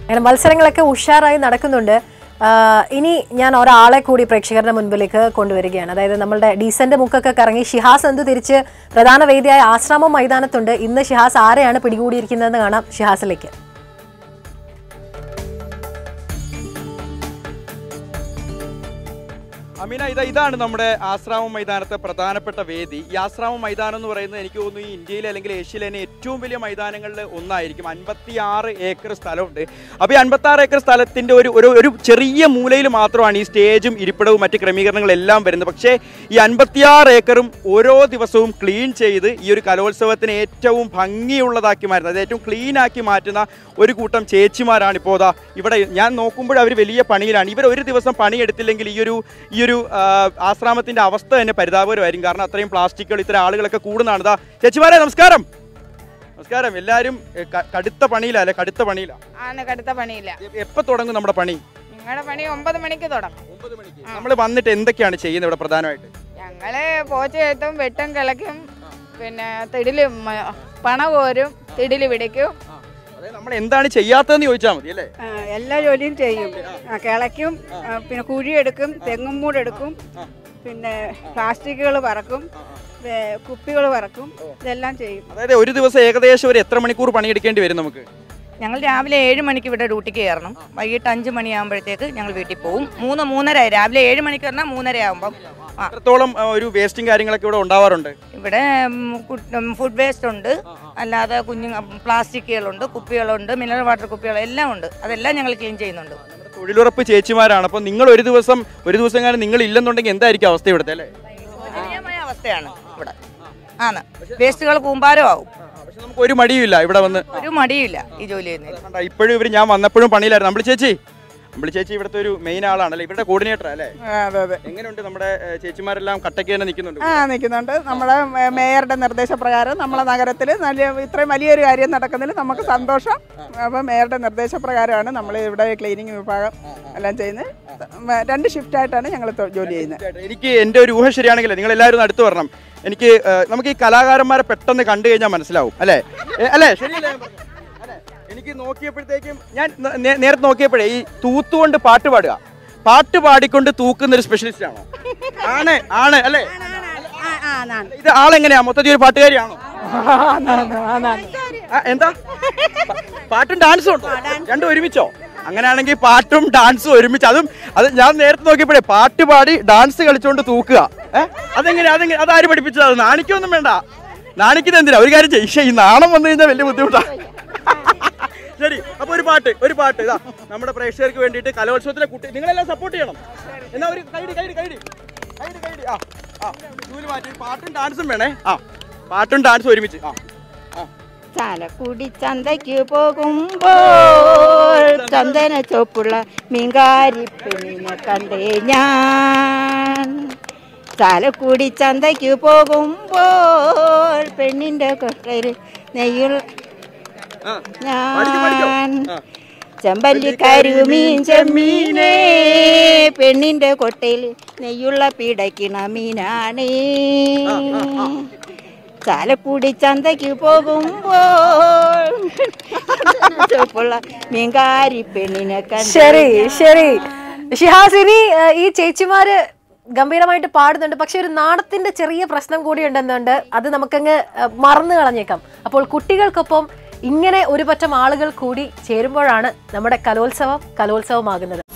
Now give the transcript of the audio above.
അങ്ങനെ മത്സരങ്ങളൊക്കെ ഉഷാറായി നടക്കുന്നുണ്ട് ആ, ഇനി ഞാൻ ഒരാളെ കൂടി പ്രേക്ഷകരുടെ മുൻപിലേക്ക് കൊണ്ടുവരികയാണ് അതായത് നമ്മളുടെ ഡീസന്റ് മുക്കൊക്കെ കറങ്ങി ഷിഹാസ് എന്ത് തിരിച്ച് പ്രധാന വേദിയായ ആശ്രാമം മൈതാനത്തുണ്ട് ഇന്ന് ഷിഹാസ് ആരെയാണ് പിടികൂടിയിരിക്കുന്നതെന്ന് കാണാം ഷിഹാസിലേക്ക് അമീന ഇതാ ഇതാണ് നമ്മുടെ ആശ്രാമം മൈതാനത്തെ പ്രധാനപ്പെട്ട വേദി ഈ ആശ്രാമം മൈതാനം എന്ന് പറയുന്നത് എനിക്ക് തോന്നുന്നു ഈ ഇന്ത്യയിലെ അല്ലെങ്കിൽ ഏഷ്യയിലെ തന്നെ ഏറ്റവും വലിയ മൈതാനങ്ങളിൽ ഒന്നായിരിക്കും അൻപത്തി ആറ് ഏക്കർ സ്ഥലമുണ്ട് അപ്പോൾ ഈ അൻപത്തി ആറ് ഏക്കർ സ്ഥലത്തിൻ്റെ ഒരു ഒരു ഒരു ചെറിയ മൂലയിൽ മാത്രമാണ് ഈ സ്റ്റേജും ഇരിപ്പിടവും മറ്റ് ക്രമീകരണങ്ങളും എല്ലാം വരുന്നത് പക്ഷേ ഈ അൻപത്തിയാറ് ഏക്കറും ഓരോ ദിവസവും ക്ലീൻ ചെയ്ത് ഈ ഒരു കലോത്സവത്തിന് ഏറ്റവും ഭംഗിയുള്ളതാക്കി മാറ്റുന്നത് അത് ഏറ്റവും ക്ലീൻ ആക്കി മാറ്റുന്ന ഒരു കൂട്ടം ചേച്ചിമാരാണ് ഇപ്പോൾ ദാ ഇവിടെ ഞാൻ നോക്കുമ്പോൾ അവർ വലിയ പണിയിലാണ് ഇവർ ഒരു ദിവസം പണിയെടുത്തില്ലെങ്കിൽ ഈ ഒരു ഈ ഒരു ആ, ആശ്രാമത്തിന്റെ അവസ്ഥ തന്നെ പരിതാപകരമായിരിക്കും കാരണം അത്രയും പ്ലാസ്റ്റിക്കുകൾ ഇത്തരം ആളുകളൊക്കെ കൂടുന്നതാണ് ദാ ചേച്ചിമാരെ നമസ്കാരം നമസ്കാരം എല്ലാവരും എ, ക- കടുത്ത പണിയിലാ അല്ലെ കടുത്ത പണിയിലാ ആന്ന് കടുത്ത പണിയില്ല എപ്പോൾ തുടങ്ങും നമ്മുടെ പണി നിങ്ങളുടെ പണി ഒമ്പത് മണിക്ക് തുടങ്ങും ഒമ്പത് മണിക്ക് നമ്മൾ വന്നിട്ട് എന്തൊക്കെയാണ് ചെയ്യുന്നത് ഇവിടെ പ്രധാനമായിട്ട് ഞങ്ങള് പോച്ച എത്തും വെട്ടും കിളയ്ക്കും പിന്നെ തിടില് മ- പണ കോരും തിടില് പിടിക്കും അതായത് നമ്മൾ എന്താണ് ചെയ്യാത്തതെന്ന് ചോദിച്ചാൽ മതി അല്ലേ ആ, എല്ലാ ജോലിയും ചെയ്യും ആ, കിളയ്ക്കും ആ, പിന്നെ കുഴിയെടുക്കും തെങ്ങും മൂടെടുക്കും പിന്നെ പ്ലാസ്റ്റിക്കുകൾ പറക്കും കുപ്പികൾ പറക്കും ഇതെല്ലാം ചെയ്യും അതായത് ഒരു ദിവസം ഏകദേശം ഒരു എത്ര മണിക്കൂർ പണിയെടുക്കേണ്ടി വരും നമുക്ക് ഞങ്ങൾ രാവിലെ ഏഴ് മണിക്ക് ഇവിടെ ഡ്യൂട്ടിക്ക് കയറണം വൈകിട്ട് അഞ്ച് മണിയാകുമ്പോഴത്തേക്ക് ഞങ്ങൾ വീട്ടിൽ പോകും മൂന്ന് മൂന്നര രാവിലെ ഏഴ് മണിക്ക് പറഞ്ഞാൽ മൂന്നര ആകുമ്പം ആ എത്രത്തോളം ആ, ഒരു വേസ്റ്റും കാര്യങ്ങളൊക്കെ ഇവിടെ ഉണ്ടാവാറുണ്ട് ഇവിടെ ഫുഡ് വേസ്റ്റ് ഉണ്ട് അല്ലാതെ കുഞ്ഞു പ്ലാസ്റ്റിക്കുകളുണ്ട് കുപ്പികളുണ്ട് മിനറൽ വാട്ടർ കുപ്പികൾ എല്ലാം ഉണ്ട് അതെല്ലാം ഞങ്ങൾ ക്ലീൻ ചെയ്യുന്നുണ്ട് നമ്മുടെ തൊഴിലുറപ്പ് ചേച്ചിമാരാണ് അപ്പോൾ നിങ്ങൾ ഒരു ദിവസം ഒരു ദിവസം കാലം നിങ്ങൾ ഇല്ലെന്നുണ്ടെങ്കിൽ എന്തായിരിക്കും അവസ്ഥ ഇവിടുത്തെ അല്ലേ ദയനീയമായ അവസ്ഥയാണ് ഇവിടെ ആണ് വേസ്റ്റുകൾ കൂമ്പാരമാവും പക്ഷെ നമുക്ക് ഒരു മടിയുമില്ല ഇവിടെ വന്ന് ഒരു മടിയില്ല ഈ ജോലി ചെയ്യുന്നതിൽ കണ്ടോ, ഇപ്പോഴും ഇവർ ഞാൻ വന്നപ്പോഴും പണിയിലായിരുന്നു നമ്മൾ ചേച്ചി നമ്മൾ ചേച്ചി ഇവിടുത്തെ ഒരു മെയിൻ ആളാണല്ലേ ഇവരുടെ കോർഡിനേറ്റർ അല്ലേ അതെ അതെ എങ്ങനെയുണ്ട് നമ്മുടെ ഏ, ചേച്ചിമാരെല്ലാം കട്ടയ്ക്ക് തന്നെ നിൽക്കുന്നുണ്ട് ആ നിൽക്കുന്നുണ്ട് നമ്മുടെ മേ- മേയറുടെ നിർദ്ദേശപ്രകാരം നമ്മളെ നഗരത്തിൽ നല്ല ഇത്രയും വലിയൊരു കാര്യം നടക്കുന്നതിൽ നമുക്ക് സന്തോഷം അപ്പം മേയറുടെ നിർദ്ദേശപ്രകാരമാണ് നമ്മൾ ഇവിടെ ക്ലീനിങ് വിഭാഗം എല്ലാം ചെയ്യുന്നത് മ- രണ്ട് ഷിഫ്റ്റായിട്ടാണ് ഞങ്ങൾ ജോലി ചെയ്യുന്നത് എനിക്ക് എൻ്റെ ഒരു ഊഹം ശരിയാണെങ്കിൽ നിങ്ങൾ എല്ലാവരും ഒന്ന് അടുത്ത് വരണം എനിക്ക് ഏ, നമുക്ക് ഈ കലാകാരന്മാരെ പെട്ടെന്ന് കണ്ടു കഴിഞ്ഞാൽ മനസ്സിലാവും അല്ലേ ഏ, അല്ലേ ശരിയല്ലേ ഞാൻ പറഞ്ഞത്? അല്ലേ? എനിക്ക് നോക്കിയപ്പോഴത്തേക്കും ഞാൻ ന- നേ- നേരത്തെ നോക്കിയപ്പോഴേ ഈ തൂത്തുകൊണ്ട് പാട്ട് പാടുക പാട്ട് പാടിക്കൊണ്ട് തൂക്കുന്ന ഒരു സ്പെഷ്യലിസ്റ്റ് ആണോ ആണ് ആണ് അല്ലേ ഇത് ആളെങ്ങനെയാ മൊത്തത്തിൽ ഒരു പാട്ടുകാരിയാണോ ആ, എന്താ പ- പാട്ടും ഡാൻസും ഉണ്ടോ രണ്ടും ഒരുമിച്ചോ അങ്ങനെയാണെങ്കിൽ പാട്ടും ഡാൻസും ഒരുമിച്ച് അതും അത് ഞാൻ നേരത്തെ നോക്കിയപ്പോഴേ പാട്ട് പാടി ഡാൻസ് കളിച്ചുകൊണ്ട് തൂക്കുക ഏ അതെങ്ങനെ അതെങ്ങനെ അതാര് പഠിപ്പിച്ചത് അത് നാണിക്കൊന്നും വേണ്ട നാണിക്കുന്നത് എന്തിനാ ഒരു കാര്യം ചെയ്യ് ഈ നാണം വന്നു കഴിഞ്ഞാൽ വലിയ ബുദ്ധിമുട്ടാ ശരി അപ്പൊ ഒരു പാട്ട് ഒരു പാട്ട് ഇതാ നമ്മുടെ പ്രേക്ഷകർക്ക് വേണ്ടിയിട്ട് കലോത്സവത്തിലെ കുട്ടി നിങ്ങളെല്ലാം സപ്പോർട്ട് ചെയ്യണം എന്നാ ഒരു കൈഡി കൈഡി കൈഡി കൈഡി കൈഡി ആ ആ ചൂല് മാറ്റി പാട്ടും ഡാൻസും വേണേ ആ പാട്ടും ഡാൻസും ഒരുമിച്ച് ആ ആ ചാലക്കുടി ചന്തയ്ക്ക് പോകുമ്പോൾ ചന്ദന ചോപ്പുള്ള മീൻകാരി പെണ്ണിനെ കണ്ടേ ഞാൻ ചാലക്കുടി ചന്തയ്ക്ക് പോകുമ്പോൾ പെണ്ണിന്റെ കൊട്ടയിൽ നെയ്യുൾ ആ പഠിക്കൂ, പഠിക്കൂ. ഞാൻ ആ. ചെമ്പല്ലി കരിമീൻ ചെമ്മീനേ പെണ്ണിന്റെ കൊട്ടയിൽ നെയ്യുള്ള പിടയ്ക്കണ മീനാണേ ചാലക്കുടി ചന്തയ്ക്ക് പോകുമ്പോൾ ചുവപ്പുള്ള മീൻകാരി പെണ്ണിനെ കണ്ടു ശരി ശരി ഷിഹാസ് ഇനി ആ, ഈ ചേച്ചിമാര് ഗംഭീരമായിട്ട് പാടുന്നുണ്ട് പക്ഷെ ഒരു നാണത്തിന്റെ ചെറിയ പ്രശ്നം കൂടി ഉണ്ടെന്നുണ്ട് അത് നമുക്കങ്ങ് ആ, മറന്നു കളഞ്ഞേക്കാം അപ്പോൾ കുട്ടികൾക്കൊപ്പം ഇങ്ങനെ ഒരു പറ്റം ആളുകൾ കൂടി ചേരുമ്പോഴാണ് നമ്മുടെ കലോത്സവം കലോത്സവമാകുന്നത്